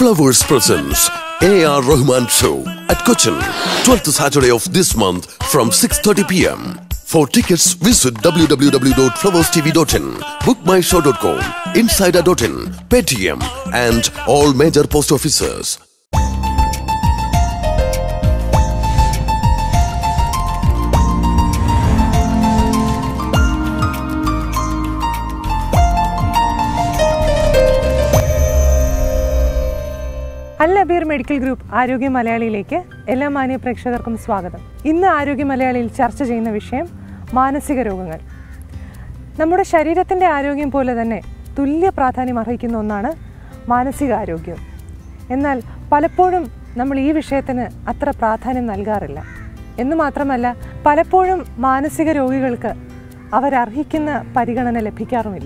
Flowers presents A.R. Rahman Show at Cochin, 12th Saturday of this month from 6.30 p.m. For tickets, visit www.flowerstv.in, bookmyshow.com, insider.in, Paytm and all major post offices. Al Abeer medical group ആരോഗ്യ മലയാളിയിലേക്ക് എല്ലാ മാന്യ പ്രേക്ഷകർക്കും സ്വാഗതം ഇന്ന് ആരോഗ്യ മലയാളിയിൽ ചർച്ച ചെയ്യുന്ന വിഷയം മാനസിക രോഗങ്ങൾ നമ്മുടെ ശരീരത്തിൻ്റെ ആരോഗ്യം പോലെ തന്നെ തുല്യ പ്രാധാന്യം അർഹിക്കുന്ന ഒന്നാണ് മാനസികാരോഗ്യം എന്നാൽ പലപ്പോഴും നമ്മൾ ഈ വിഷയത്തിന് അത്ര പ്രാധാന്യം നൽകാറില്ല എന്ന് മാത്രമല്ല പലപ്പോഴും മാനസിക രോഗികൾക്ക് അവരർഹിക്കുന്ന പരിഗണന ലഭിക്കാറുമില്ല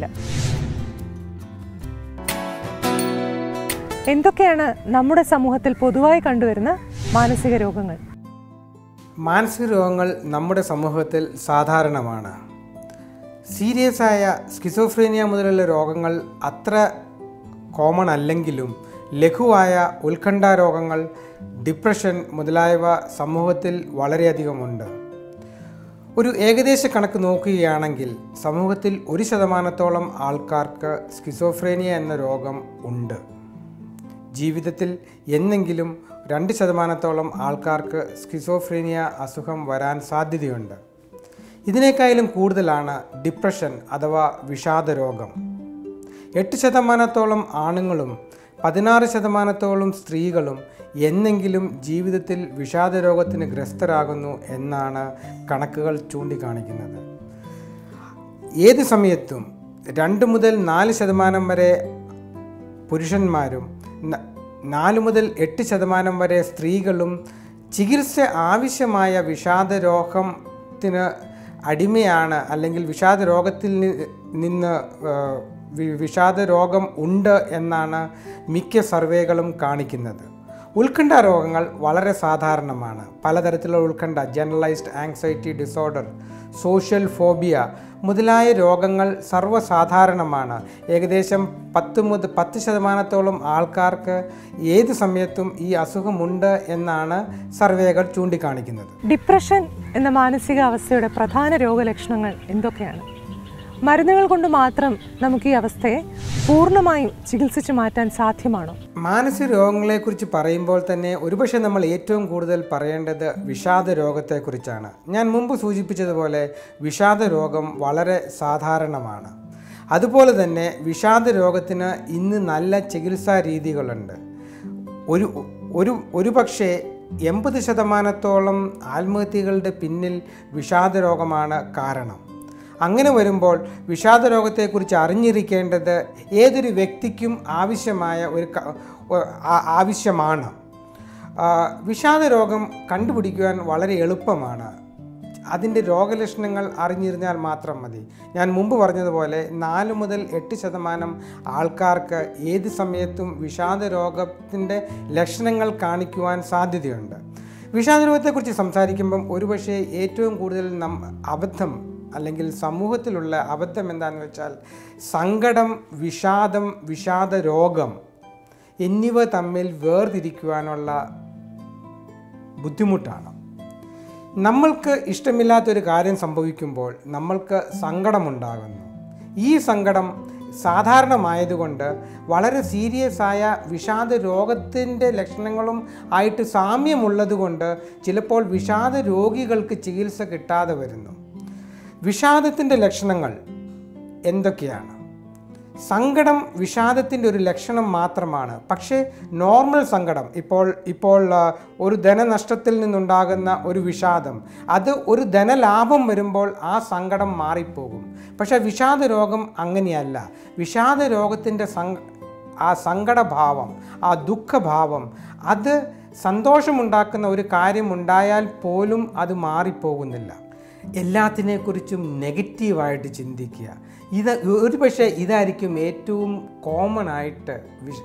എന്തൊക്കെയാണ് നമ്മുടെ സമൂഹത്തിൽ പൊതുവായി കണ്ടുവരുന്ന മാനസിക രോഗങ്ങൾ മാനസിക രോഗങ്ങൾ നമ്മുടെ സമൂഹത്തിൽ സാധാരണമാണ് സീരിയസ് ആയ സ്കിസോഫ്രീനിയ മുതലുള്ള രോഗങ്ങൾ അത്ര കോമൺ അല്ലെങ്കിലും ലഘുവായ ഉത്കണ്ഠ രോഗങ്ങൾ ഡിപ്രഷൻ മുതലായവ സമൂഹത്തിൽ വളരെയധികമുണ്ട് ഒരു ഏകദേശ കണക്ക് നോക്കുകയാണെങ്കിൽ സമൂഹത്തിൽ ഒരു ശതമാനത്തോളം ആൾക്കാർക്ക് സ്കിസോഫ്രേനിയ എന്ന രോഗം ഉണ്ട് ജീവിതത്തിൽ എന്നെങ്കിലും രണ്ട് ശതമാനത്തോളം ആൾക്കാർക്ക് സ്കിസോഫ്രീനിയ അസുഖം വരാൻ സാധ്യതയുണ്ട് ഇതിനേക്കാളും കൂടുതലാണ് ഡിപ്രഷൻ അഥവാ വിഷാദ രോഗം എട്ട് ശതമാനത്തോളം ആണുങ്ങളും പതിനാറ് ശതമാനത്തോളം സ്ത്രീകളും എന്നെങ്കിലും ജീവിതത്തിൽ വിഷാദ രോഗത്തിന് ഗ്രസ്തരാകുന്നു എന്നാണ് കണക്കുകൾ ചൂണ്ടിക്കാണിക്കുന്നത് ഏത് സമയത്തും രണ്ട് മുതൽ നാല് ശതമാനം വരെ പുരുഷന്മാരും ന- നാല് മുതൽ എട്ട് ശതമാനം വരെ സ്ത്രീകളും ചികിത്സ ആവശ്യമായ വിഷാദ രോഗത്തിന് അടിമയാണ് അല്ലെങ്കിൽ വിഷാദ രോഗത്തിൽ നി- നിന്ന് ആ, വി- വിഷാദ രോഗം ഉണ്ട് എന്നാണ് മിക്ക സർവേകളും കാണിക്കുന്നത് ഉത്കണ്ഠ രോഗങ്ങൾ വളരെ സാധാരണമാണ് പലതരത്തിലുള്ള ഉത്കണ്ഠ generalised anxiety disorder social phobia മുതലായ രോഗങ്ങൾ സർവ്വസാധാരണമാണ് ഏകദേശം പത്ത് മുതൽ പത്ത് ശതമാനത്തോളം ആൾക്കാർക്ക് ഏത് സമയത്തും ഈ അസുഖമുണ്ട് എന്നാണ് സർവേകൾ ചൂണ്ടിക്കാണിക്കുന്നത് ഡിപ്രഷൻ എന്ന മാനസികാവസ്ഥയുടെ പ്രധാന രോഗലക്ഷണങ്ങൾ എന്തൊക്കെയാണ് മരുന്നുകൾ കൊണ്ട് മാത്രം നമുക്ക് ഈ അവസ്ഥയെ പൂർണ്ണമായും ചികിത്സിച്ചു മാറ്റാൻ സാധ്യമാണോ മാനസിക രോഗങ്ങളെക്കുറിച്ച് പറയുമ്പോൾ തന്നെ ഒരുപക്ഷെ നമ്മൾ ഏറ്റവും കൂടുതൽ പറയേണ്ടത് വിഷാദ രോഗത്തെക്കുറിച്ചാണ് ഞാൻ മുമ്പ് സൂചിപ്പിച്ചതുപോലെ വിഷാദ രോഗം വളരെ സാധാരണമാണ് അതുപോലെ തന്നെ വിഷാദ രോഗത്തിന് ഇന്ന് നല്ല ചികിത്സാ രീതികളുണ്ട് ഒരു ഒരു ഒരു പക്ഷേ എൺപത് ശതമാനത്തോളം ആത്മഹത്യകളുടെ പിന്നിൽ വിഷാദ രോഗമാണ് കാരണം അങ്ങനെ വരുമ്പോൾ വിഷാദ രോഗത്തെക്കുറിച്ച് അറിഞ്ഞിരിക്കേണ്ടത് ഏതൊരു വ്യക്തിക്കും ആവശ്യമായ ഒരു ക- ഒ- ആ- ആവശ്യമാണ് ആ, വിഷാദ രോഗം കണ്ടുപിടിക്കുവാൻ വളരെ എളുപ്പമാണ് അതിൻ്റെ രോഗലക്ഷണങ്ങൾ അറിഞ്ഞിരുന്നാൽ മാത്രം മതി ഞാൻ മുമ്പ് പറഞ്ഞതുപോലെ നാല് മുതൽ എട്ട് ശതമാനം ആൾക്കാർക്ക് ഏത് സമയത്തും വിഷാദ രോഗത്തിൻ്റെ ലക്ഷണങ്ങൾ കാണിക്കുവാൻ സാധ്യതയുണ്ട് വിഷാദ രോഗത്തെക്കുറിച്ച് സംസാരിക്കുമ്പം ഒരുപക്ഷെ ഏറ്റവും കൂടുതൽ നം അബദ്ധം അല്ലെങ്കിൽ സമൂഹത്തിലുള്ള അബദ്ധം എന്താണെന്ന് വെച്ചാൽ സങ്കടം വിഷാദം വിഷാദ രോഗം എന്നിവ തമ്മിൽ വേർതിരിക്കുവാനുള്ള ബുദ്ധിമുട്ടാണ് നമ്മൾക്ക് ഇഷ്ടമില്ലാത്തൊരു കാര്യം സംഭവിക്കുമ്പോൾ നമ്മൾക്ക് സങ്കടമുണ്ടാകുന്നു ഈ സങ്കടം സാധാരണമായതുകൊണ്ട് വളരെ സീരിയസ് ആയ വിഷാദ രോഗത്തിൻ്റെ ലക്ഷണങ്ങളും ആയിട്ട് സാമ്യമുള്ളതുകൊണ്ട് ചിലപ്പോൾ വിഷാദ രോഗികൾക്ക് ചികിത്സ കിട്ടാതെ വരുന്നു വിഷാദത്തിൻ്റെ ലക്ഷണങ്ങൾ എന്തൊക്കെയാണ് സങ്കടം വിഷാദത്തിൻ്റെ ഒരു ലക്ഷണം മാത്രമാണ് പക്ഷേ നോർമൽ സങ്കടം ഇപ്പോൾ ഇപ്പോൾ ആ, ഒരു ധനനഷ്ടത്തിൽ നിന്നുണ്ടാകുന്ന ഒരു വിഷാദം അത് ഒരു ധനലാഭം വരുമ്പോൾ ആ സങ്കടം മാറിപ്പോകും പക്ഷേ വിഷാദ രോഗം അങ്ങനെയല്ല വിഷാദ രോഗത്തിൻ്റെ സങ്ക ആ സങ്കടഭാവം ആ ദുഃഖഭാവം അത് സന്തോഷമുണ്ടാക്കുന്ന ഒരു കാര്യം ഉണ്ടായാൽ പോലും അത് മാറിപ്പോകുന്നില്ല എല്ലാത്തിനെക്കുറിച്ചും നെഗറ്റീവായിട്ട് ചിന്തിക്കുക ഇത് ഒരു പക്ഷേ ഇതായിരിക്കും ഏറ്റവും കോമൺ ആയിട്ട് വിഷ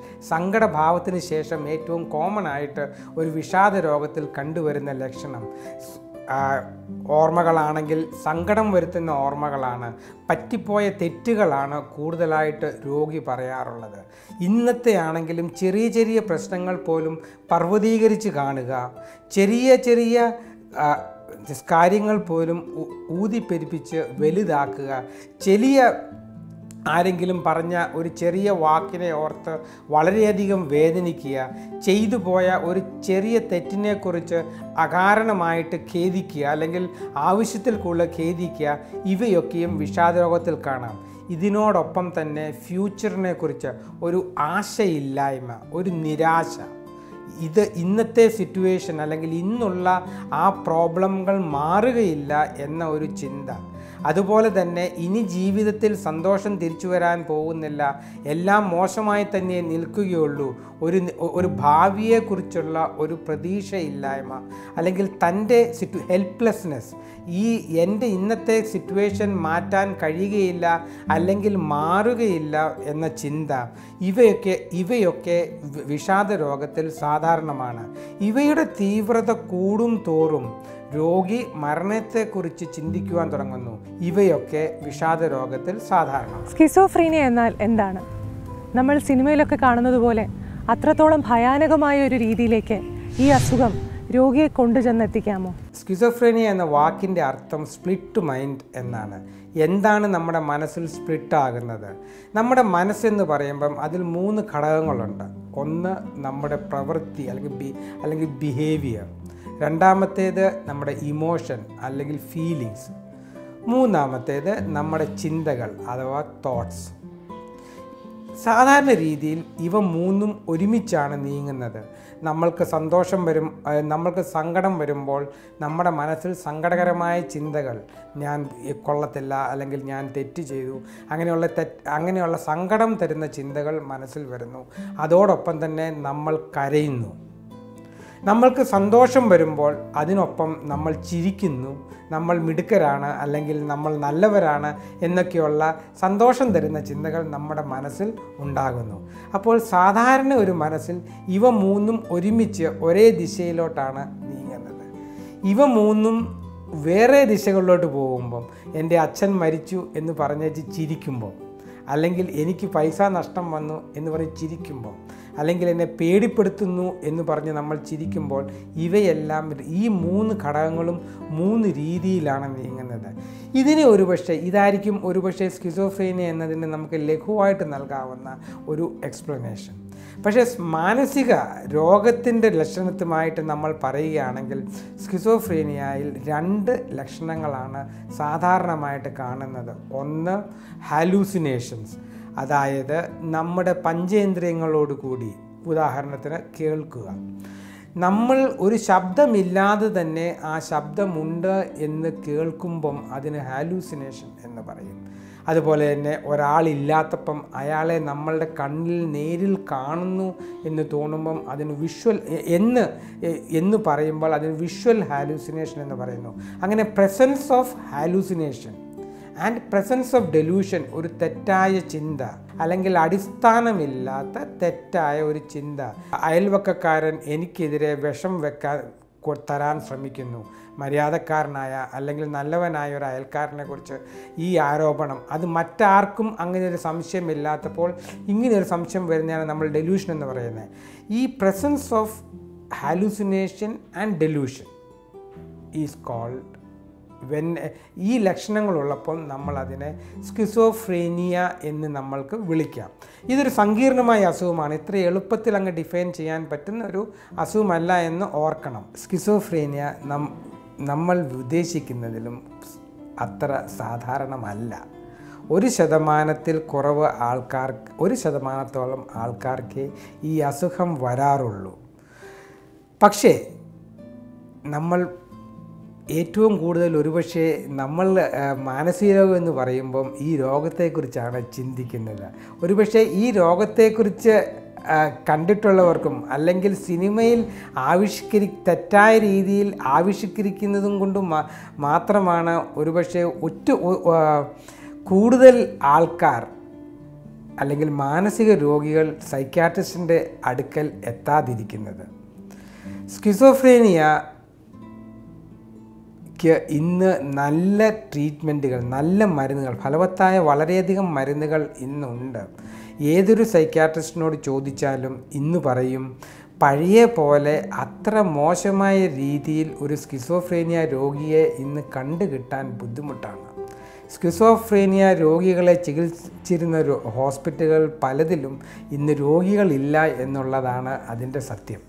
സങ്കടഭാവത്തിന് ശേഷം ഏറ്റവും കോമൺ ആയിട്ട് ഒരു വിഷാദ രോഗത്തിൽ കണ്ടുവരുന്ന ലക്ഷണം ആ, ഓർമ്മകളാണെങ്കിൽ സങ്കടം വരുത്തുന്ന ഓർമ്മകളാണ് പറ്റിപ്പോയ തെറ്റുകളാണ് കൂടുതലായിട്ട് രോഗി പറയാറുള്ളത് ഇന്നത്തെ ആണെങ്കിലും ചെറിയ ചെറിയ പ്രശ്നങ്ങൾ പോലും പർവ്വതീകരിച്ച് കാണുക ചെറിയ ചെറിയ ആ, കാര്യങ്ങൾ പോലും ഊ- ഊതിപ്പെരുപ്പിച്ച് വലുതാക്കുക ചെറിയ ആരെങ്കിലും പറഞ്ഞ ഒരു ചെറിയ വാക്കിനെ ഓർത്ത് വളരെയധികം വേദനിക്കുക ചെയ്തു പോയ ഒരു ചെറിയ തെറ്റിനെക്കുറിച്ച് അകാരണമായിട്ട് ഖേദിക്കുക അല്ലെങ്കിൽ ആവശ്യത്തിൽ കൂടുതൽ ഖേദിക്കുക ഇവയൊക്കെയും വിഷാദരോഗത്തിൽ കാണാം ഇതിനോടൊപ്പം തന്നെ ഫ്യൂച്ചറിനെ കുറിച്ച് ഒരു ആശയില്ലായ്മ ഒരു നിരാശ ഇത് ഇന്നത്തെ സിറ്റുവേഷൻ അല്ലെങ്കിൽ ഇന്നുള്ള ആ പ്രോബ്ലങ്ങൾ മാറുകയില്ല എന്ന ഒരു ചിന്ത അതുപോലെ തന്നെ ഇനി ജീവിതത്തിൽ സന്തോഷം തിരിച്ചു വരാൻ പോകുന്നില്ല എല്ലാം മോശമായി തന്നെ നിൽക്കുകയുള്ളൂ ഒരു ഒരു ഭാവിയെക്കുറിച്ചുള്ള ഒരു പ്രതീക്ഷയില്ലായ്മ അല്ലെങ്കിൽ തൻ്റെ സിറ്റു ഹെൽപ്ലെസ്നെസ് ഈ എൻ്റെ ഇന്നത്തെ സിറ്റുവേഷൻ മാറ്റാൻ കഴിയുകയില്ല അല്ലെങ്കിൽ മാറുകയില്ല എന്ന ചിന്ത ഇവയൊക്കെ ഇവയൊക്കെ വി- വിഷാദ രോഗത്തിൽ സാധാരണമാണ് ഇവയുടെ തീവ്രത കൂടും തോറും രോഗി മരണത്തെക്കുറിച്ച് ചിന്തിക്കുവാൻ തുടങ്ങുന്നു ഇവയൊക്കെ വിഷാദ രോഗത്തിൽ സാധാരണ സ്കിസോഫ്രീനിയ എന്നാൽ എന്താണ് നമ്മൾ സിനിമയിലൊക്കെ കാണുന്നത് പോലെ അത്രത്തോളം ഭയാനകമായ ഒരു രീതിയിലേക്ക് ഈ അസുഖം രോഗിയെ കൊണ്ടുചെന്നെത്തിക്കാമോ സ്കിസോഫ്രേനിയ എന്ന വാക്കിൻ്റെ അർത്ഥം സ്പ്ലിറ്റ് മൈൻഡ് എന്നാണ് എന്താണ് നമ്മുടെ മനസ്സിൽ സ്പ്ലിറ്റ് ആകുന്നത് നമ്മുടെ മനസ്സെന്ന് പറയുമ്പം അതിൽ മൂന്ന് ഘടകങ്ങളുണ്ട് ഒന്ന് നമ്മുടെ പ്രവൃത്തി അല്ലെങ്കിൽ ബി അല്ലെങ്കിൽ ബിഹേവിയർ രണ്ടാമത്തേത് നമ്മുടെ ഇമോഷൻ അല്ലെങ്കിൽ ഫീലിങ്സ് മൂന്നാമത്തേത് നമ്മുടെ ചിന്തകൾ അഥവാ തോട്ട്സ് സാധാരണ രീതിയിൽ ഇവ മൂന്നും ഒരുമിച്ചാണ് നീങ്ങുന്നത് നമ്മൾക്ക് സന്തോഷം വരും അഹ് നമ്മൾക്ക് സങ്കടം വരുമ്പോൾ നമ്മുടെ മനസ്സിൽ സങ്കടകരമായ ചിന്തകൾ ഞാൻ കൊള്ളത്തില്ല അല്ലെങ്കിൽ ഞാൻ തെറ്റ് ചെയ്തു അങ്ങനെയുള്ള തെറ്റ് അങ്ങനെയുള്ള സങ്കടം തരുന്ന ചിന്തകൾ മനസ്സിൽ വരുന്നു അതോടൊപ്പം തന്നെ നമ്മൾ കരയുന്നു നമ്മൾക്ക് സന്തോഷം വരുമ്പോൾ അതിനൊപ്പം നമ്മൾ ചിരിക്കുന്നു നമ്മൾ മിടുക്കരാണ് അല്ലെങ്കിൽ നമ്മൾ നല്ലവരാണ് എന്നൊക്കെയുള്ള സന്തോഷം തരുന്ന ചിന്തകൾ നമ്മുടെ മനസ്സിൽ ഉണ്ടാകുന്നു അപ്പോൾ സാധാരണ ഒരു മനസ്സിൽ ഇവ മൂന്നും ഒരുമിച്ച് ഒരേ ദിശയിലോട്ടാണ് നീങ്ങുന്നത് ഇവ മൂന്നും വേറെ ദിശകളിലോട്ട് പോകുമ്പം എൻ്റെ അച്ഛൻ മരിച്ചു എന്ന് പറഞ്ഞേച്ച് ചിരിക്കുമ്പോൾ അല്ലെങ്കിൽ എനിക്ക് പൈസ നഷ്ടം വന്നു എന്ന് പറഞ്ഞ് ചിരിക്കുമ്പോൾ അല്ലെങ്കിൽ എന്നെ പേടിപ്പെടുത്തുന്നു എന്ന് പറഞ്ഞ് നമ്മൾ ചിരിക്കുമ്പോൾ ഇവയെല്ലാം ഈ മൂന്ന് ഘടകങ്ങളും മൂന്ന് രീതിയിലാണ് നീങ്ങുന്നത് ഇതിന് ഒരുപക്ഷെ ഇതായിരിക്കും ഒരുപക്ഷെ സ്കിസോഫ്രീനിയ എന്നതിന് നമുക്ക് ലഘുവായിട്ട് നൽകാവുന്ന ഒരു എക്സ്പ്ലനേഷൻ പക്ഷേ മാനസിക രോഗത്തിൻ്റെ ലക്ഷണത്തുമായിട്ട് നമ്മൾ പറയുകയാണെങ്കിൽ സ്കിസോഫ്രീനിയയിൽ രണ്ട് ലക്ഷണങ്ങളാണ് സാധാരണമായിട്ട് കാണുന്നത് ഒന്ന് ഹാലൂസിനേഷൻസ് അതായത് നമ്മുടെ പഞ്ചേന്ദ്രിയങ്ങളോട് കൂടി ഉദാഹരണത്തിന് കേൾക്കുക നമ്മൾ ഒരു ശബ്ദമില്ലാതെ തന്നെ ആ ശബ്ദമുണ്ട് എന്ന് കേൾക്കുമ്പം അതിന് ഹാലൂസിനേഷൻ എന്ന് പറയും അതുപോലെ തന്നെ ഒരാളില്ലാത്തപ്പം അയാളെ നമ്മളുടെ കണ്ണിൽ നേരിൽ കാണുന്നു എന്ന് തോന്നുമ്പം അതിന് വിഷ്വൽ എന്ന് എന്ന് പറയുമ്പോൾ അതിന് വിഷ്വൽ ഹാലൂസിനേഷൻ എന്ന് പറയുന്നു അങ്ങനെ presence of hallucination and presence of delusion ഒരു തെറ്റായ ചിന്ത അല്ലെങ്കിൽ അടിസ്ഥാനമില്ലാത്ത തെറ്റായ ഒരു ചിന്ത അയൽവക്കക്കാരൻ എനിക്കെതിരെ വിഷം വെക്കാൻ കൊ- തരാൻ ശ്രമിക്കുന്നു മര്യാദക്കാരനായ അല്ലെങ്കിൽ നല്ലവനായ ഒരു അയൽക്കാരനെ കുറിച്ച് ഈ ആരോപണം അത് മറ്റാർക്കും അങ്ങനെ ഒരു സംശയമില്ലാത്തപ്പോൾ ഇങ്ങനെ ഒരു സംശയം വരുന്നതാണ് നമ്മൾ ഡെലൂഷൻ എന്ന് പറയുന്നത് ഈ presence of hallucination and delusion is called when ഈ ലക്ഷണങ്ങളുള്ളപ്പോൾ നമ്മൾ അതിനെ സ്കിസോഫ്രേനിയ എന്ന് നമ്മൾക്ക് വിളിക്കാം ഇതൊരു സങ്കീർണമായ അസുഖമാണ് ഇത്ര എളുപ്പത്തിൽ അങ്ങ് ഡിഫൈൻ ചെയ്യാൻ പറ്റുന്ന ഒരു അസുഖമല്ല എന്ന് ഓർക്കണം സ്കിസോഫ്രേനിയ നം നമ്മൾ ഉദ്ദേശിക്കുന്നതിലും അത്ര സാധാരണമല്ല ഒരു ശതമാനത്തിൽ കുറവ് ആൾക്കാർ ഒരു ശതമാനത്തോളം ആൾക്കാർക്ക് ഈ അസുഖം വരാറുള്ളൂ പക്ഷേ നമ്മൾ ഏറ്റവും കൂടുതൽ ഒരുപക്ഷെ നമ്മൾ ആ, മാനസിക രോഗം എന്ന് പറയുമ്പം ഈ രോഗത്തെക്കുറിച്ചാണ് ചിന്തിക്കുന്നത് ഒരുപക്ഷെ ഈ രോഗത്തെക്കുറിച്ച് ആ, കണ്ടിട്ടുള്ളവർക്കും അല്ലെങ്കിൽ സിനിമയിൽ ആവിഷ്കരി തെറ്റായ രീതിയിൽ ആവിഷ്കരിക്കുന്നതും കൊണ്ടും മാ- മാത്രമാണ് ഒരുപക്ഷെ ഒറ്റ ഒ- ആ, കൂടുതൽ ആൾക്കാർ അല്ലെങ്കിൽ മാനസിക രോഗികൾ സൈക്യാട്രിസ്റ്റിൻ്റെ അടുക്കൽ എത്താതിരിക്കുന്നത് സ്കിസോഫ്രേനിയ ക്ക് ഇന്ന് നല്ല ട്രീറ്റ്മെൻറ്റുകൾ നല്ല മരുന്നുകൾ ഫലവത്തായ വളരെയധികം മരുന്നുകൾ ഇന്നുണ്ട് ഏതൊരു സൈക്യാട്രിസ്റ്റിനോട് ചോദിച്ചാലും ഇന്ന് പറയും പഴയ പോലെ അത്ര മോശമായ രീതിയിൽ ഒരു സ്കിസോഫ്രേനിയ രോഗിയെ ഇന്ന് കണ്ടുകിട്ടാൻ ബുദ്ധിമുട്ടാണ് സ്കിസോഫ്രേനിയ രോഗികളെ ചികിത്സിച്ചിരുന്ന ഒരു ഹോസ്പിറ്റലുകൾ പലതിലും ഇന്ന് രോഗികളില്ല എന്നുള്ളതാണ് അതിൻ്റെ സത്യം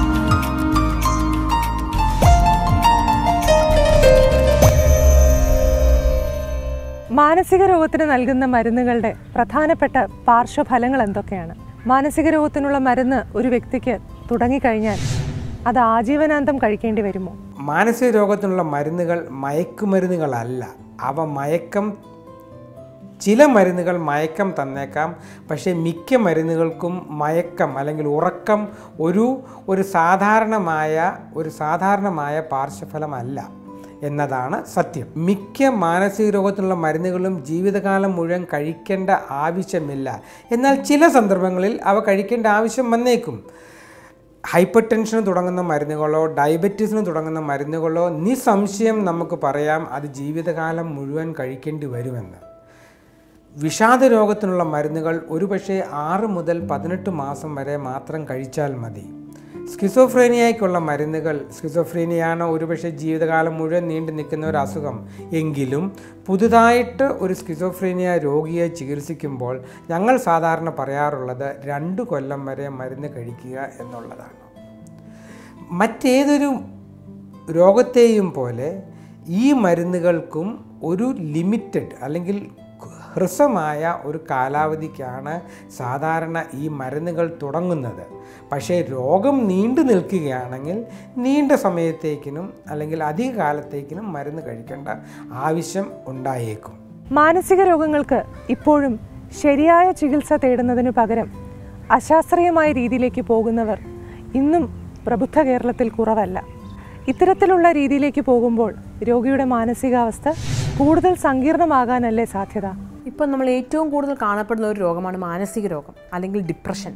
മാനസിക രോഗത്തിന് നൽകുന്ന മരുന്നുകളുടെ പ്രധാനപ്പെട്ട പാർശ്വഫലങ്ങൾ എന്തൊക്കെയാണ് മാനസിക രോഗത്തിനുള്ള മരുന്ന് ഒരു വ്യക്തിക്ക് തുടങ്ങിക്കഴിഞ്ഞാൽ അത് ആജീവനാന്തം കഴിക്കേണ്ടി വരുമോ മാനസിക രോഗത്തിനുള്ള മരുന്നുകൾ മയക്കുമരുന്നുകളല്ല അവ മയക്കം ചില മരുന്നുകൾ മയക്കം തന്നേക്കാം പക്ഷേ മിക്ക മരുന്നുകൾക്കും മയക്കം അല്ലെങ്കിൽ ഉറക്കം ഒരു ഒരു സാധാരണമായ ഒരു സാധാരണമായ പാർശ്വഫലമല്ല എന്നതാണ് സത്യം മിക്ക മാനസിക രോഗത്തിനുള്ള മരുന്നുകളും ജീവിതകാലം മുഴുവൻ കഴിക്കേണ്ട ആവശ്യമില്ല എന്നാൽ ചില സന്ദർഭങ്ങളിൽ അവ കഴിക്കേണ്ട ആവശ്യം വന്നേക്കും ഹൈപ്പർ ടെൻഷന് തുടങ്ങുന്ന മരുന്നുകളോ ഡയബറ്റീസിന് തുടങ്ങുന്ന മരുന്നുകളോ നിസ്സംശയം നമുക്ക് പറയാം അത് ജീവിതകാലം മുഴുവൻ കഴിക്കേണ്ടി വരുമെന്ന് വിഷാദ രോഗത്തിനുള്ള മരുന്നുകൾ ഒരുപക്ഷെ ആറ് മുതൽ പതിനെട്ട് മാസം വരെ മാത്രം കഴിച്ചാൽ മതി സ്കിസോഫ്രേനിയയ്ക്കുള്ള മരുന്നുകൾ സ്കിസോഫ്രേനിയാണ് ഒരുപക്ഷെ ജീവിതകാലം മുഴുവൻ നീണ്ടു നിൽക്കുന്ന ഒരു അസുഖം എങ്കിലും പുതുതായിട്ട് ഒരു സ്കിസോഫ്രേനിയ രോഗിയെ ചികിത്സിക്കുമ്പോൾ ഞങ്ങൾ സാധാരണ പറയാറുള്ളത് രണ്ട് കൊല്ലം വരെ മരുന്ന് കഴിക്കുക എന്നുള്ളതാണ് മറ്റേതൊരു രോഗത്തെയും പോലെ ഈ മരുന്നുകൾക്കും ഒരു ലിമിറ്റഡ് അല്ലെങ്കിൽ ഹ്രസ്വമായ ഒരു കാലാവധിക്കാണ് സാധാരണ ഈ മരുന്നുകൾ തുടങ്ങുന്നത് പക്ഷേ രോഗം നീണ്ടു നിൽക്കുകയാണെങ്കിൽ നീണ്ട സമയത്തേക്കിനും അല്ലെങ്കിൽ അധിക കാലത്തേക്കിനും മരുന്ന് കഴിക്കേണ്ട ആവശ്യം ഉണ്ടായേക്കും മാനസിക രോഗങ്ങൾക്ക് ഇപ്പോഴും ശരിയായ ചികിത്സ തേടുന്നതിനു പകരം അശാസ്ത്രീയമായ രീതിയിലേക്ക് പോകുന്നവർ ഇന്നും പ്രബുദ്ധ കേരളത്തിൽ കുറവല്ല ഇത്തരത്തിലുള്ള രീതിയിലേക്ക് പോകുമ്പോൾ രോഗിയുടെ മാനസികാവസ്ഥ കൂടുതൽ സങ്കീർണമാകാനല്ലേ സാധ്യത ഇപ്പം നമ്മൾ ഏറ്റവും കൂടുതൽ കാണപ്പെടുന്ന ഒരു രോഗമാണ് മാനസിക രോഗം അല്ലെങ്കിൽ ഡിപ്രഷൻ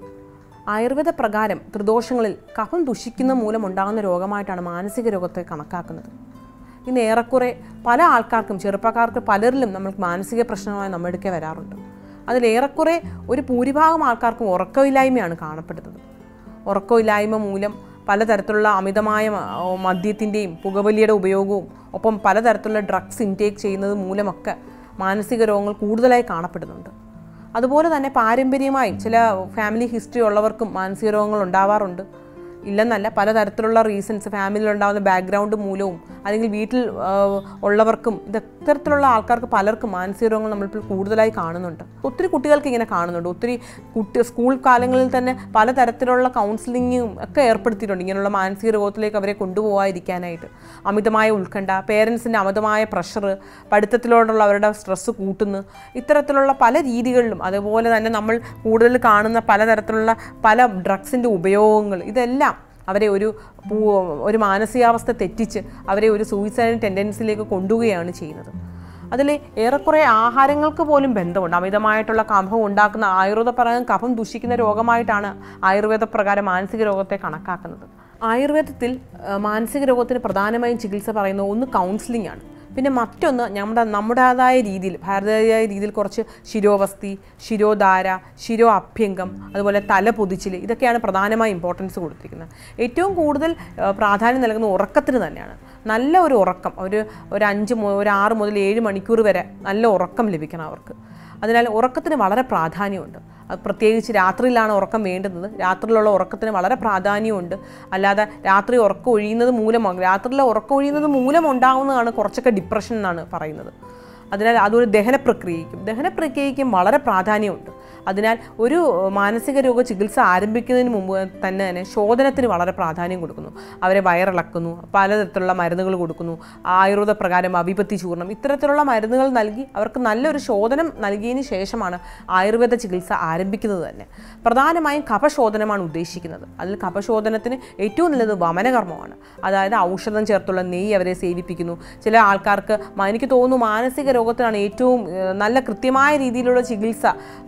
ആയുർവേദ പ്രകാരം ത്രിദോഷങ്ങളിൽ കഫം ദുഷിക്കുന്ന മൂലം ഉണ്ടാകുന്ന രോഗമായിട്ടാണ് മാനസിക രോഗത്തെ കണക്കാക്കുന്നത് ഇന്ന് ഏറെക്കുറെ പല ആൾക്കാർക്കും ചെറുപ്പക്കാർക്ക് പലരിലും നമ്മൾക്ക് മാനസിക പ്രശ്നമായി നമ്മുടെ അടുക്കെ വരാറുണ്ട് അതിൽ ഏറെക്കുറെ ഒരു ഭൂരിഭാഗം ആൾക്കാർക്കും ഉറക്കമില്ലായ്മയാണ് കാണപ്പെടുന്നത് ഉറക്കമില്ലായ്മ മൂലം പലതരത്തിലുള്ള അമിതമായ മ- മദ്യത്തിൻ്റെയും പുകവലിയുടെ ഉപയോഗവും ഒപ്പം പലതരത്തിലുള്ള ഡ്രഗ്സ് ഇൻടേക്ക് ചെയ്യുന്നത് മൂലമൊക്കെ മാനസിക രോഗങ്ങൾ കൂടുതലായി കാണപ്പെടുന്നുണ്ട് അതുപോലെ തന്നെ പാരമ്പര്യമായും ചില ഫാമിലി ഹിസ്റ്ററി ഉള്ളവർക്കും മാനസിക രോഗങ്ങൾ ഉണ്ടാവാറുണ്ട് ഇല്ലെന്നല്ല പലതരത്തിലുള്ള റീസൺസ് ഫാമിലിയിൽ ഉണ്ടാകുന്ന ബാക്ക്ഗ്രൗണ്ട് മൂലവും അല്ലെങ്കിൽ വീട്ടിൽ ആ, ഉള്ളവർക്കും ഇത് ഇത്തരത്തിലുള്ള ആൾക്കാർക്ക് പലർക്കും മാനസിക രോഗങ്ങൾ നമ്മളിപ്പോൾ കൂടുതലായി കാണുന്നുണ്ട് ഒത്തിരി കുട്ടികൾക്ക് ഇങ്ങനെ കാണുന്നുണ്ട് ഒത്തിരി കുട്ടി സ്കൂൾ കാലങ്ങളിൽ തന്നെ പലതരത്തിലുള്ള കൗൺസിലിങ്ങും ഒക്കെ ഏർപ്പെടുത്തിയിട്ടുണ്ട് ഇങ്ങനെയുള്ള മാനസിക രോഗത്തിലേക്ക് അവരെ കൊണ്ടുപോകാതിരിക്കാനായിട്ട് അമിതമായ ഉത്കണ്ഠ പേരൻസിൻ്റെ അമിതമായ പ്രഷർ പഠിത്തത്തിലോടുള്ള അവരുടെ സ്ട്രെസ്സ് കൂട്ടുന്നു ഇത്തരത്തിലുള്ള പല രീതികളിലും അതുപോലെ തന്നെ നമ്മൾ കൂടുതൽ കാണുന്ന പലതരത്തിലുള്ള പല ഡ്രഗ്സിൻ്റെ ഉപയോഗങ്ങൾ ഇതെല്ലാം അവരെ ഒരു പൂ- ഒരു മാനസികാവസ്ഥ തെറ്റിച്ച് അവരെ ഒരു സൂയിസൈഡ് ടെൻഡൻസിയിലേക്ക് കൊണ്ടുപോവുകയാണ് ചെയ്യുന്നത് അതിൽ ഏറെക്കുറെ ആഹാരങ്ങൾക്ക് പോലും ബന്ധമുണ്ട് അമിതമായിട്ടുള്ള കഫം ഉണ്ടാക്കുന്ന ആയുർവേദ പ്രകാരം കഫം ദുഷിക്കുന്ന രോഗമായിട്ടാണ് ആയുർവേദ പ്രകാരം മാനസിക രോഗത്തെ കണക്കാക്കുന്നത് ആയുർവേദത്തിൽ ആ, മാനസിക രോഗത്തിന് പ്രധാനമായും ചികിത്സ പറയുന്നത് ഒന്ന് കൗൺസിലിംഗ് ആണ് പിന്നെ മറ്റൊന്ന് നമ്മുടെ നമ്മുടേതായ രീതിയിൽ ഭാരതീയ രീതിയിൽ കുറച്ച് ശിരോവസ്തി ശിരോധാര ശിരോ അഭ്യംഗം അതുപോലെ തല പൊതിച്ചിൽ ഇതൊക്കെയാണ് പ്രധാനമായി ഇമ്പോർട്ടൻസ് കൊടുത്തിരിക്കുന്നത് ഏറ്റവും കൂടുതൽ ആ, പ്രാധാന്യം നൽകുന്ന ഉറക്കത്തിന് തന്നെയാണ് നല്ല ഒരു ഉറക്കം ഒരു ഒരു അഞ്ച് മു- ഒരു ആറ് മുതൽ ഏഴ് മണിക്കൂർ വരെ നല്ല ഉറക്കം ലഭിക്കണം അവർക്ക് അതിനാൽ ഉറക്കത്തിന് വളരെ പ്രാധാന്യമുണ്ട് അത് പ്രത്യേകിച്ച് രാത്രിയിലാണ് ഉറക്കം വേണ്ടുന്നത് രാത്രിയിലുള്ള ഉറക്കത്തിന് വളരെ പ്രാധാന്യമുണ്ട് അല്ലാതെ രാത്രി ഉറക്കം ഒഴിയുന്നത് മൂലമോ രാത്രിയിലെ ഉറക്കം ഒഴിയുന്നത് മൂലം ഉണ്ടാകുന്നതാണ് കുറച്ചൊക്കെ ഡിപ്രഷൻ എന്നാണ് പറയുന്നത് അതിനാൽ അതൊരു ദഹന പ്രക്രിയയ്ക്കും ദഹന പ്രക്രിയയ്ക്കും വളരെ പ്രാധാന്യമുണ്ട് അതിനാൽ ഒരു ഏഹ്, മാനസിക രോഗ ചികിത്സ ആരംഭിക്കുന്നതിന് മുമ്പ് തന്നെ തന്നെ ശോധനത്തിന് വളരെ പ്രാധാന്യം കൊടുക്കുന്നു അവരെ വയറിളക്കുന്നു പലതരത്തിലുള്ള മരുന്നുകൾ കൊടുക്കുന്നു ആയുർവേദ പ്രകാരം അവിപത്തി ചൂർണം ഇത്തരത്തിലുള്ള മരുന്നുകൾ നൽകി അവർക്ക് നല്ലൊരു ശോധനം നൽകിയതിന് ശേഷമാണ് ആയുർവേദ ചികിത്സ ആരംഭിക്കുന്നത് തന്നെ പ്രധാനമായും കഫശോധനമാണ് ഉദ്ദേശിക്കുന്നത് അതിൽ കഫശോധനത്തിന് ഏറ്റവും നല്ലത് വമനകർമ്മമാണ് അതായത് ഔഷധം ചേർത്തുള്ള നെയ്യ് അവരെ സേവിപ്പിക്കുന്നു ചില ആൾക്കാർക്ക് മ- എനിക്ക് തോന്നുന്നു മാനസിക രോഗത്തിനാണ് ഏറ്റവും ഏഹ്, നല്ല കൃത്യമായ രീതിയിലുള്ള ചികിത്സ പഞ്ചകർമ്മങ്ങൾ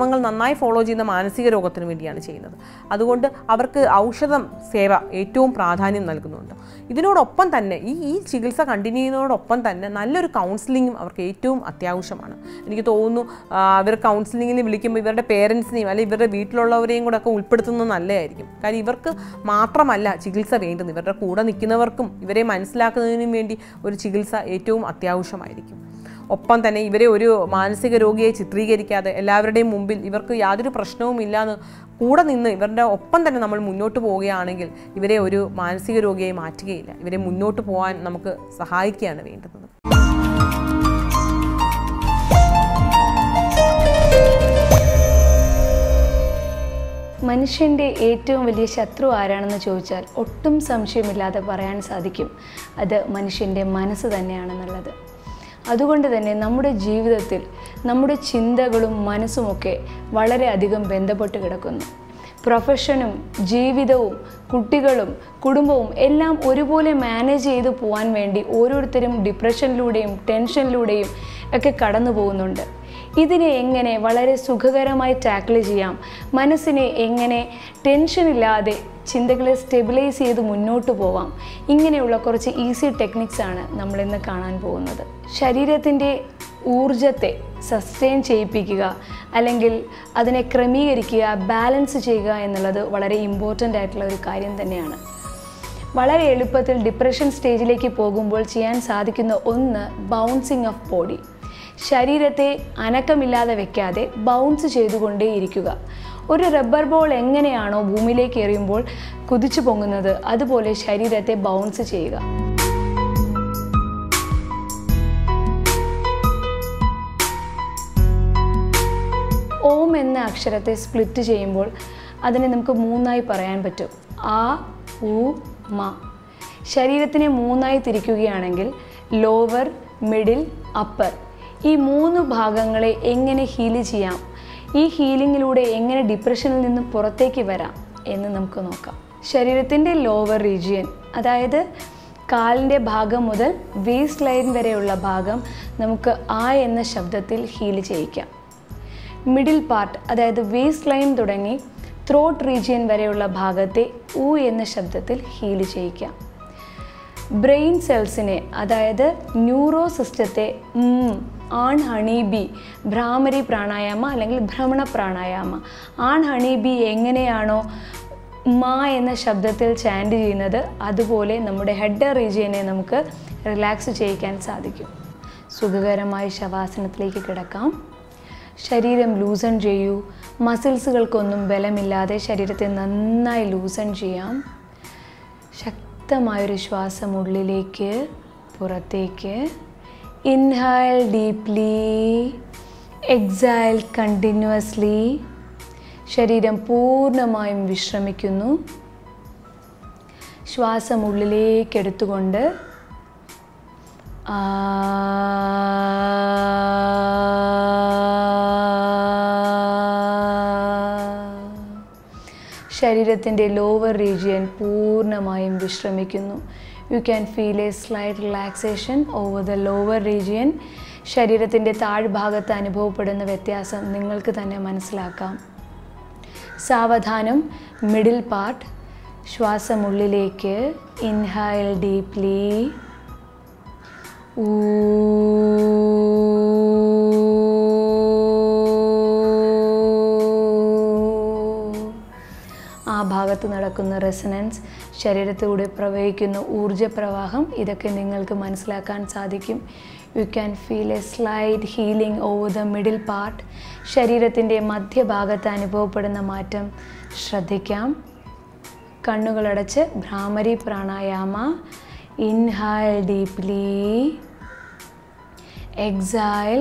നിയമങ്ങൾ നന്നായി ഫോളോ ചെയ്യുന്ന മാനസിക രോഗത്തിന് വേണ്ടിയാണ് ചെയ്യുന്നത് അതുകൊണ്ട് അവർക്ക് ഔഷധം സേവ ഏറ്റവും പ്രാധാന്യം നൽകുന്നുണ്ട് ഇതിനോടൊപ്പം തന്നെ ഈ ഈ ചികിത്സ കണ്ടിന്യൂ ചെയ്യുന്നതോടൊപ്പം തന്നെ നല്ലൊരു കൗൺസിലിങ്ങും അവർക്ക് ഏറ്റവും അത്യാവശ്യമാണ് എനിക്ക് തോന്നുന്നു ആ, അവർ കൗൺസിലിങ്ങിന് വിളിക്കുമ്പോൾ ഇവരുടെ പേരൻസിനെയും അല്ലെങ്കിൽ ഇവരുടെ വീട്ടിലുള്ളവരെയും കൂടെ ഒക്കെ ഉൾപ്പെടുത്തുന്നത് നല്ലതായിരിക്കും കാര്യം ഇവർക്ക് മാത്രമല്ല ചികിത്സ വേണ്ടുന്നത് ഇവരുടെ കൂടെ നിൽക്കുന്നവർക്കും ഇവരെ മനസ്സിലാക്കുന്നതിനും വേണ്ടി ഒരു ചികിത്സ ഏറ്റവും അത്യാവശ്യമായിരിക്കും ഒപ്പം തന്നെ ഇവരെ ഒരു മാനസിക രോഗിയെ ചിത്രീകരിക്കാതെ എല്ലാവരുടെയും മുമ്പിൽ ഇവർക്ക് യാതൊരു പ്രശ്നവും ഇല്ലാന്ന് കൂടെ നിന്ന് ഇവരുടെ ഒപ്പം തന്നെ നമ്മൾ മുന്നോട്ട് പോവുകയാണെങ്കിൽ ഇവരെ ഒരു മാനസിക രോഗിയായി മാറ്റുകയില്ല ഇവരെ മുന്നോട്ട് പോകാൻ നമുക്ക് സഹായിക്കുകയാണ് വേണ്ടുന്നത് മനുഷ്യൻ്റെ ഏറ്റവും വലിയ ശത്രു ആരാണെന്ന് ചോദിച്ചാൽ ഒട്ടും സംശയമില്ലാതെ പറയാൻ സാധിക്കും അത് മനുഷ്യൻ്റെ മനസ്സ് തന്നെയാണെന്നുള്ളത് അതുകൊണ്ട് തന്നെ നമ്മുടെ ജീവിതത്തിൽ നമ്മുടെ ചിന്തകളും മനസ്സുമൊക്കെ വളരെയധികം ബന്ധപ്പെട്ട് കിടക്കുന്നു പ്രൊഫഷനും ജീവിതവും കുട്ടികളും കുടുംബവും എല്ലാം ഒരുപോലെ മാനേജ് ചെയ്ത് പോകാൻ വേണ്ടി ഓരോരുത്തരും ഡിപ്രഷനിലൂടെയും ടെൻഷനിലൂടെയും ഒക്കെ കടന്നു പോകുന്നുണ്ട് ഇതിനെ എങ്ങനെ വളരെ സുഖകരമായി ടാക്കിൾ ചെയ്യാം മനസ്സിനെ എങ്ങനെ ടെൻഷനില്ലാതെ ചിന്തകളെ സ്റ്റെബിലൈസ് ചെയ്ത് മുന്നോട്ട് പോവാം ഇങ്ങനെയുള്ള കുറച്ച് ഈസി ടെക്നിക്സ് ആണ് നമ്മളിന്ന് കാണാൻ പോകുന്നത് ശരീരത്തിൻ്റെ ഊർജത്തെ സസ്റ്റെയിൻ ചെയ്യിപ്പിക്കുക അല്ലെങ്കിൽ അതിനെ ക്രമീകരിക്കുക ബാലൻസ് ചെയ്യുക എന്നുള്ളത് വളരെ ഇമ്പോർട്ടൻ്റ് ആയിട്ടുള്ള ഒരു കാര്യം തന്നെയാണ് വളരെ എളുപ്പത്തിൽ ഡിപ്രഷൻ സ്റ്റേജിലേക്ക് പോകുമ്പോൾ ചെയ്യാൻ സാധിക്കുന്ന ഒന്ന് ബൗൺസിങ് ഓഫ് ബോഡി ശരീരത്തെ അനക്കമില്ലാതെ വെക്കാതെ ബൗൺസ് ചെയ്തുകൊണ്ടേയിരിക്കുക ഒരു റബ്ബർ ബോൾ എങ്ങനെയാണോ ഭൂമിയിലേക്ക് എറിയുമ്പോൾ കുതിച്ചു പൊങ്ങുന്നത് അതുപോലെ ശരീരത്തെ ബൗൺസ് ചെയ്യുക ഓം എന്ന അക്ഷരത്തെ സ്പ്ലിറ്റ് ചെയ്യുമ്പോൾ അതിനെ നമുക്ക് മൂന്നായി പറയാൻ പറ്റും ആ ഉ മ ശരീരത്തിനെ മൂന്നായി തിരിക്കുകയാണെങ്കിൽ ലോവർ മിഡിൽ അപ്പർ ഈ മൂന്ന് ഭാഗങ്ങളെ എങ്ങനെ ഹീല് ചെയ്യാം ഈ ഹീലിങ്ങിലൂടെ എങ്ങനെ ഡിപ്രഷനിൽ നിന്ന് പുറത്തേക്ക് വരാം എന്ന് നമുക്ക് നോക്കാം ശരീരത്തിൻ്റെ ലോവർ റീജിയൻ അതായത് കാലിൻ്റെ ഭാഗം മുതൽ വേസ്റ്റ് ലൈൻ വരെയുള്ള ഭാഗം നമുക്ക് ആ എന്ന ശബ്ദത്തിൽ ഹീൽ ചെയ്യിക്കാം മിഡിൽ പാർട്ട് അതായത് വേസ്റ്റ് ലൈൻ തുടങ്ങി ത്രോട്ട് റീജിയൻ വരെയുള്ള ഭാഗത്തെ ഉ എന്ന ശബ്ദത്തിൽ ഹീൽ ചെയ്യിക്കാം ബ്രെയിൻ സെൽസിനെ അതായത് ന്യൂറോ സിസ്റ്റത്തെ ഉം, ആൺ ഹണി ബി ഭ്രാമരി പ്രാണായാമ അല്ലെങ്കിൽ ഭ്രമണ പ്രാണായാമ ആൺ ഹണി ബി എങ്ങനെയാണോ മാ എന്ന ശബ്ദത്തിൽ ചാൻഡ് ചെയ്യുന്നത് അതുപോലെ നമ്മുടെ ഹെഡ് റീജിയനെ നമുക്ക് റിലാക്സ് ചെയ്യിക്കാൻ സാധിക്കും സുഖകരമായി ശവാസനത്തിലേക്ക് കിടക്കാം ശരീരം ലൂസൺ ചെയ്യൂ മസിൽസുകൾക്കൊന്നും ബലമില്ലാതെ ശരീരത്തെ നന്നായി ലൂസൺ ചെയ്യാം ശക്തമായൊരു ശ്വാസം ഉള്ളിലേക്ക് പുറത്തേക്ക് ഇൻഹൈൽ ഡീപ്ലി എക്സൈൽ കണ്ടിന്യൂസ്ലി ശരീരം പൂർണ്ണമായും വിശ്രമിക്കുന്നു ശ്വാസം ഉള്ളിലേക്ക് എടുത്തുകൊണ്ട് ആ ശരീരത്തിൻ്റെ ലോവർ റീജിയൻ പൂർണ്ണമായും വിശ്രമിക്കുന്നു you can feel a slight relaxation over the lower region ശരീരത്തിൻ്റെ താഴ്ഭാഗത്ത് അനുഭവപ്പെടുന്ന വ്യത്യാസം നിങ്ങൾക്ക് തന്നെ മനസ്സിലാക്കാം സാവധാനം മിഡിൽ പാർട്ട് ശ്വാസം ഉള്ളിലേക്ക് ഇൻഹൈൽ ഡീപ്ലി ആ ഭാഗത്ത് നടക്കുന്ന റെസനൻസ് ശരീരത്തിലൂടെ പ്രവഹിക്കുന്ന ഊർജപ്രവാഹം ഇതൊക്കെ നിങ്ങൾക്ക് മനസ്സിലാക്കാൻ സാധിക്കും you can feel a slight healing over the middle part ശരീരത്തിൻ്റെ മധ്യഭാഗത്ത് അനുഭവപ്പെടുന്ന മാറ്റം ശ്രദ്ധിക്കാം കണ്ണുകളടച്ച് Bhramari Pranayama inhale deeply exhale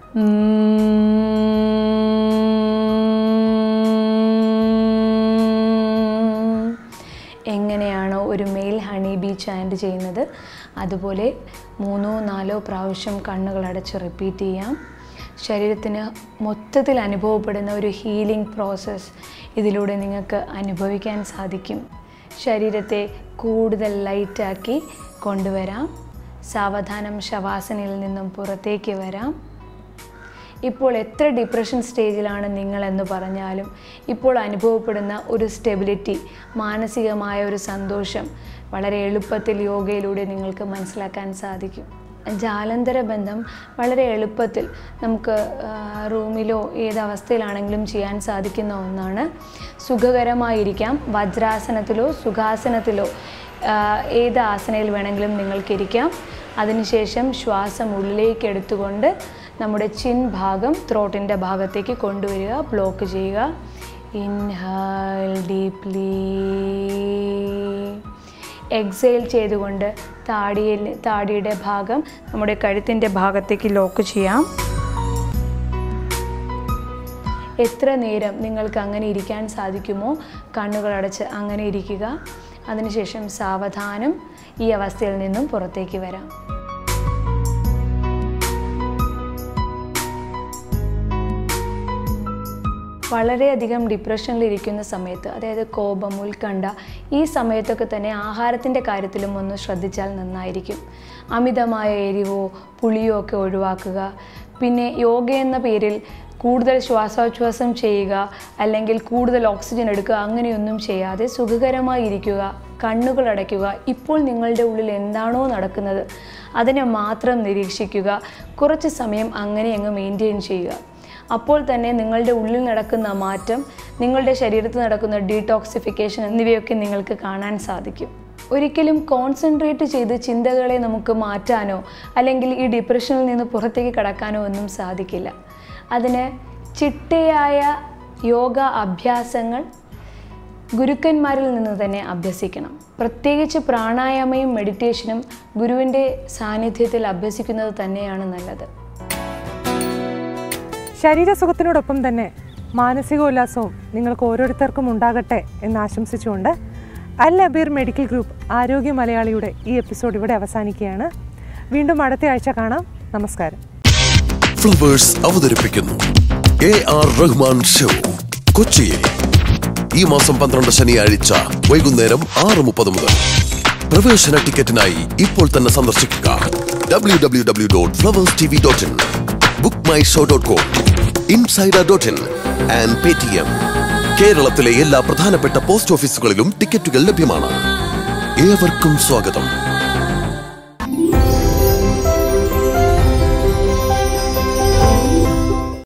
എങ്ങനെയാണോ ഒരു മെയിൽ ഹണി ബീ ചാൻഡ് ചെയ്യുന്നത് അതുപോലെ മൂന്നോ നാലോ പ്രാവശ്യം കണ്ണുകൾ അടച്ച് റിപ്പീറ്റ് ചെയ്യാം ശരീരത്തിന് മൊത്തത്തിൽ അനുഭവപ്പെടുന്ന ഒരു ഹീലിംഗ് പ്രോസസ്സ് ഇതിലൂടെ നിങ്ങൾക്ക് അനുഭവിക്കാൻ സാധിക്കും ശരീരത്തെ കൂടുതൽ ലൈറ്റാക്കി കൊണ്ടുവരാം സാവധാനം ശവാസനയിൽ നിന്നും പുറത്തേക്ക് വരാം ഇപ്പോൾ എത്ര ഡിപ്രഷൻ സ്റ്റേജിലാണ് നിങ്ങളെന്ന് പറഞ്ഞാലും ഇപ്പോൾ അനുഭവപ്പെടുന്ന ഒരു സ്റ്റെബിലിറ്റി മാനസികമായ ഒരു സന്തോഷം വളരെ എളുപ്പത്തിൽ യോഗയിലൂടെ നിങ്ങൾക്ക് മനസ്സിലാക്കാൻ സാധിക്കും ജാലന്തര ബന്ധം വളരെ എളുപ്പത്തിൽ നമുക്ക് ആ, റൂമിലോ ഏത് അവസ്ഥയിലാണെങ്കിലും ചെയ്യാൻ സാധിക്കുന്ന ഒന്നാണ് സുഖകരമായിരിക്കാം വജ്രാസനത്തിലോ സുഖാസനത്തിലോ ആ, ഏത് ആസനയിൽ വേണമെങ്കിലും നിങ്ങൾക്കിരിക്കാം അതിനുശേഷം ശ്വാസം ഉള്ളിലേക്ക് എടുത്തുകൊണ്ട് നമ്മുടെ ചിൻ ഭാഗം ത്രോട്ടിൻ്റെ ഭാഗത്തേക്ക് കൊണ്ടുവരിക ബ്ലോക്ക് ചെയ്യുക ഇൻഹേൽ ഡീപ്ലി എക്സെയിൽ ചെയ്തുകൊണ്ട് താടിയിൽ താടിയുടെ ഭാഗം നമ്മുടെ കഴുത്തിൻ്റെ ഭാഗത്തേക്ക് ലോക്ക് ചെയ്യാം എത്ര നേരം നിങ്ങൾക്ക് അങ്ങനെ ഇരിക്കാൻ സാധിക്കുമോ കണ്ണുകളടച്ച് അങ്ങനെ ഇരിക്കുക അതിനുശേഷം സാവധാനം ഈ അവസ്ഥയിൽ നിന്നും പുറത്തേക്ക് വരാം വളരെയധികം ഡിപ്രഷനിലിരിക്കുന്ന സമയത്ത് അതായത് കോപം ഉത്കണ്ഠ ഈ സമയത്തൊക്കെ തന്നെ ആഹാരത്തിൻ്റെ കാര്യത്തിലും ഒന്ന് ശ്രദ്ധിച്ചാൽ നന്നായിരിക്കും അമിതമായ എരിവോ പുളിയോ ഒക്കെ ഒഴിവാക്കുക പിന്നെ യോഗ എന്ന പേരിൽ കൂടുതൽ ശ്വാസോച്ഛ്വാസം ചെയ്യുക അല്ലെങ്കിൽ കൂടുതൽ ഓക്സിജൻ എടുക്കുക അങ്ങനെയൊന്നും ചെയ്യാതെ സുഖകരമായി ഇരിക്കുക കണ്ണുകൾ അടയ്ക്കുക ഇപ്പോൾ നിങ്ങളുടെ ഉള്ളിൽ എന്താണോ നടക്കുന്നത് അതിനെ മാത്രം നിരീക്ഷിക്കുക കുറച്ച് സമയം അങ്ങനെ അങ്ങ് മെയിൻറ്റെയിൻ ചെയ്യുക അപ്പോൾ തന്നെ നിങ്ങളുടെ ഉള്ളിൽ നടക്കുന്ന മാറ്റം നിങ്ങളുടെ ശരീരത്തിൽ നടക്കുന്ന ഡീടോക്സിഫിക്കേഷൻ എന്നിവയൊക്കെ നിങ്ങൾക്ക് കാണാൻ സാധിക്കും ഒരിക്കലും കോൺസെൻട്രേറ്റ് ചെയ്ത് ചിന്തകളെ നമുക്ക് മാറ്റാനോ അല്ലെങ്കിൽ ഈ ഡിപ്രഷനിൽ നിന്ന് പുറത്തേക്ക് കടക്കാനോ ഒന്നും സാധിക്കില്ല അതിന് ചിട്ടയായ യോഗ അഭ്യാസങ്ങൾ ഗുരുക്കന്മാരിൽ നിന്ന് തന്നെ അഭ്യസിക്കണം പ്രത്യേകിച്ച് പ്രാണായാമയും മെഡിറ്റേഷനും ഗുരുവിൻ്റെ സാന്നിധ്യത്തിൽ അഭ്യസിക്കുന്നത് തന്നെയാണ് നല്ലത് ശരീരസുഖത്തിനോടൊപ്പം തന്നെ മാനസികോല്ലാസവും നിങ്ങൾക്ക് ഓരോരുത്തർക്കും ഉണ്ടാകട്ടെ എന്ന് ആശംസിച്ചുകൊണ്ട് അൽ അബീർ മെഡിക്കൽ ഗ്രൂപ്പ് ആരോഗ്യ മലയാളിയുടെ ഈ എപ്പിസോഡ് ഇവിടെ അവസാനിക്കുകയാണ് വീണ്ടും അടുത്ത ആഴ്ച കാണാം നമസ്കാരം ഫ്ലവേഴ്സ് അവതരിപ്പിക്കുന്നു എ ആർ റഹ്മാൻ ഷോ കൊച്ചിയിൽ ഈ മാസം പന്ത്രണ്ട് ശനിയാഴ്ച വൈകുന്നേരം ആറ് മുപ്പത് മുതൽ പ്രവേശന ടിക്കറ്റിനായി ഇപ്പോൾ തന്നെ സന്ദർശിക്കുക W W W dot Flowers T V dot in book my show dot com insider dot in and Paytm കേരളത്തിലെ എല്ലാ പ്രധാനപ്പെട്ട പോസ്റ്റ് ഓഫീസുകളിലും ടിക്കറ്റുകൾ ലഭ്യമാണ് ഏവർക്കും സ്വാഗതം